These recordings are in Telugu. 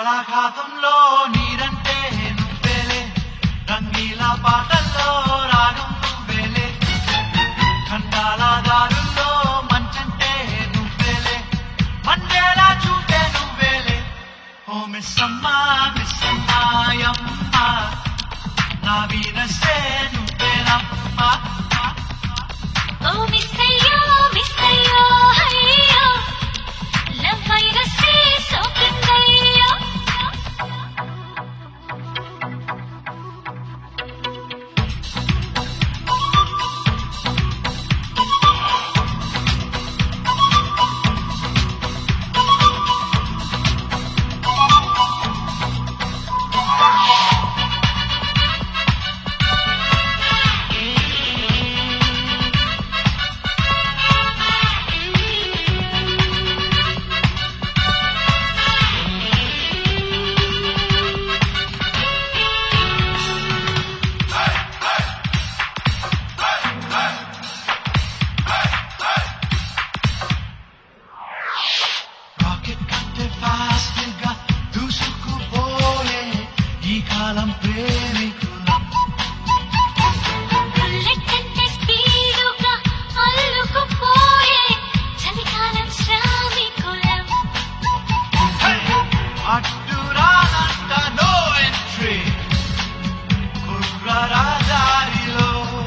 బంగాళాఖాతంలో నీరంటే నువ్వేలే రంగీల పాటల్లో రాగం నువ్వేలే ఖండాల దారుల్లో మంచంటే నువ్వేలే మండేలా చూపే నువ్వేలే ఓ మిస్సమ్మా మిస్సమ్మాయమ్మ నా వీనసే నువ్వేనమ్మా ఓ మిస్సయ్యో మిస్సయ్యో హయ్యో లవ్ వైరసే సోకిందయ్యో రాకెట్ కంటే ఫాస్ట్ గా దూసుకుపోయే ఈ కాలం ప్రేమికులం బుల్లెట్ కంటే స్పీడుగా అల్లుకుపోయే చలికాలం శ్రామికులం అడ్డురానంట నో ఎంట్రీ కుర్రరా దారిలో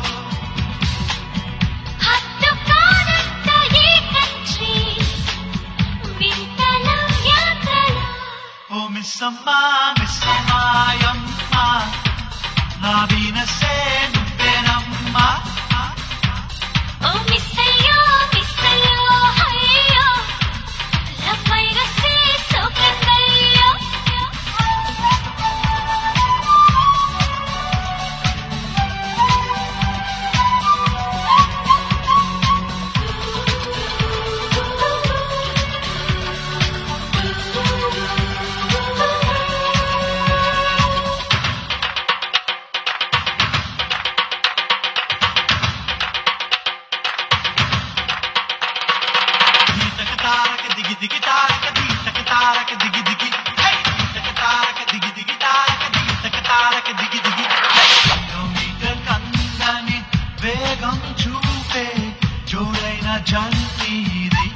హద్దు కానంత ఈ కంట్రీ వింతల యాత్రలో ఓ మిస్సమ్మా మిస్సమ్మాయమ్మ నా వీనసే నువ్వేనమ్మా ఓ మిస్సయ్యో మిస్సయ్యో హయ్యో లవ్ వైరసే సోకిందయ్యో దీటక తారక దిగి దిగి తారక దీటక తారక దిగి దిగి హై! దీటక తారక దిగి దిగి తారక దీటక తారక దిగి దిగి హై! కిలోమీటర్ కందని వేగం చూపే జోడైన జంతి ఇది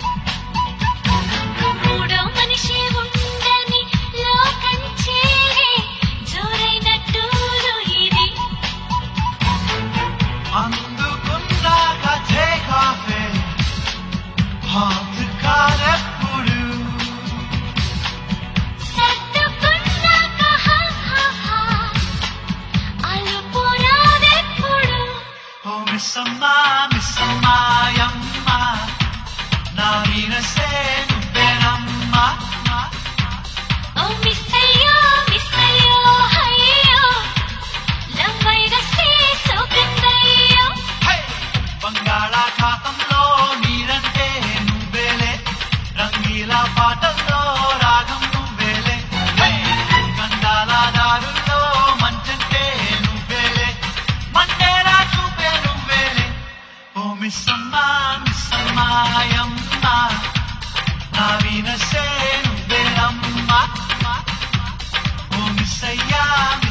మూడో మనిషి ఉండని లోకం చేరే జోరైన టూరు ఇది అందుకున్నాక టేక్ ఆఫే హాత్ కారెప్పుడు సర్దుకున్నాక హా హా హా అలుపు రాదెప్పుడు ఓ మిస్సమ్మా మిస్సమ్మాయమ్మ నా వీరసే నువ్వేనమ్మా ఓ మిస్సయ్యో మిస్సయ్యో హయ్యో లవ్ వైరసే సోకిందయ్యో హై! బంగాళాఖాతంలో నీరంటే నువ్వేలే రంగీల పాటల్లో రాగం నువ్వేలే హై! గంధాల దారుల్లో మంచంటే నువ్వేలే మండేలా చూపే నువ్వేలే ఓ మిస్సమ్మా మిస్సమ్మాయమ్మ నా వీనసే నువ్వేనమ్మా ఓ మిస్సయ్యా